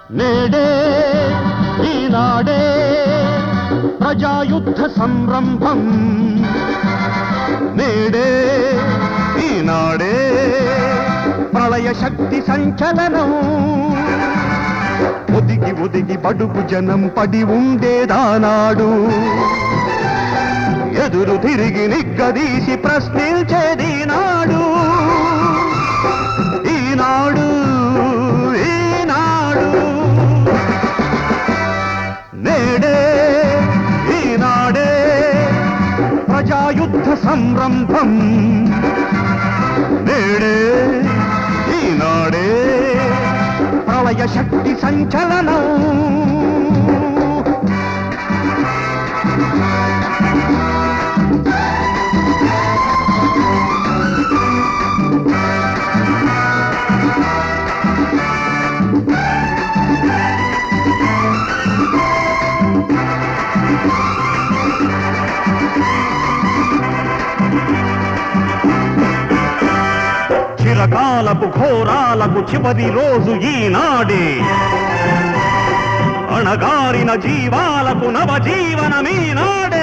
నేడే ఈనాడే ప్రజాయుద్ధ సంరంభం నేడే ఈనాడే ప్రళయ శక్తి సంచలనం ఒదిగి ఒదిగి బడుగు జనం పడి ఉండేదానాడు ఎదురు తిరిగి నిగ్గదీసి ప్రశ్నించేది నాడు ఈనాడు ఈనాడు నేడే ఈనాడే ప్రజాయుద్ధ సంరంభం నేడే ఈనాడే ప్రళయ శక్తి సంచలనం చిరకాలపు ఘోరాలకు చివరి రోజు ఈనాడే అణగారిన జీవాలకు నవజీవనమీనాడే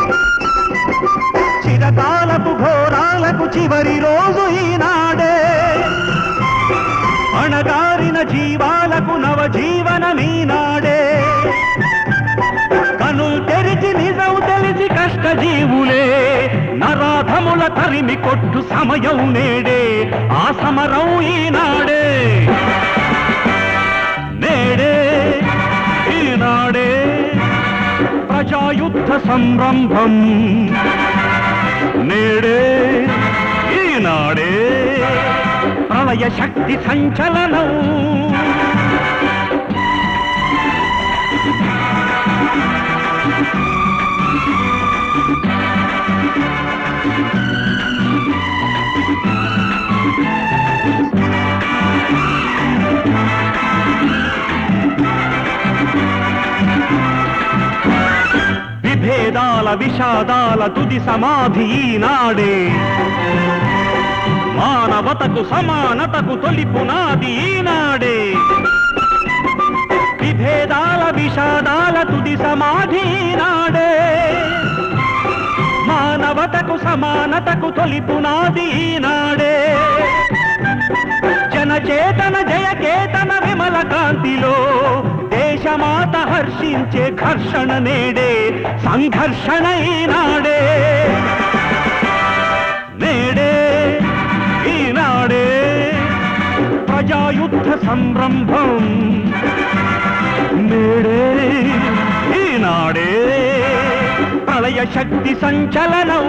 చిరకాలపు ఘోరాలకు చివరి రోజు ఈనాడే అణగారిన జీవాలకు నవజీవనమీనాడే కనులు తెరిచి నిజం తెలిసి కష్టజీవులే నరాధముల తరిమి కొట్టు సమయం నేడే ఆ సమరం ఈనాడే నేడే ఈనాడే ప్రజాయుద్ధ సంరంభం నేడే ఈనాడే ప్రళయ శక్తి సంచలనం విభేదాల విషాదాల తుది సమాధి ఈనాడే మానవతకు సమానతకు తొలి పునాది ఈనాడే విభేదాల విషాదాల తుది సమాధి ఈనాడే మానవతకు సమానతకు తొలి పునాది ఈనాడే జనచేతన జయకేతన విమల కాంతిలో దేశమాత హర్షించే ఘర్షణ నేడే సంఘర్షణ ఈనాడే నేడే ఈనాడే ప్రజాయుద్ధ సంరంభం నేడే ఈనాడే ప్రళయ శక్తి సంచలనం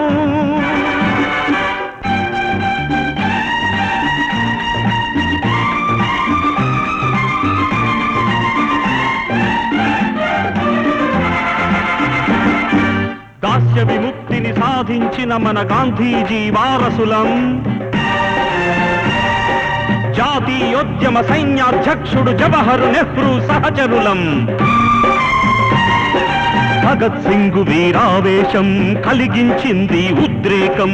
దాస్య విముక్తిని సాధించిన మన గాంధీజీ వారసులం జాతీయోద్యమ సైన్యాధ్యక్షుడు జవహర్ నెహ్రూ సహచరులం భగత్ సింగ్ వీరావేశం కలిగించింది ఉద్రేకం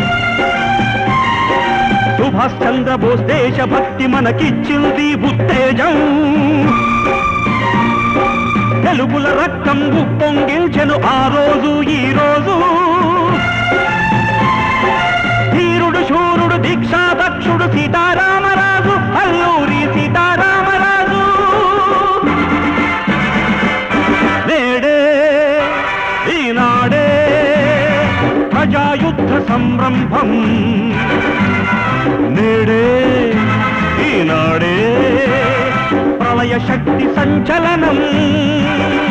సుభాష్ చంద్రబోస్ దేశభక్తి మనకిచ్చింది ఉత్తేజం తెలుగుల రక్తం ఉప్పొంగిల్చెను ఆ రోజు ఈ రోజు ధీరుడు శూరుడు దీక్షా దక్షుడు సీతారామరాజు అల్లూరి సీతారామరాజు నేడే ఈనాడే ప్రజాయుద్ధ సంరంభం నేడే ఈనాడే ప్రళయ శక్తి సంచలనం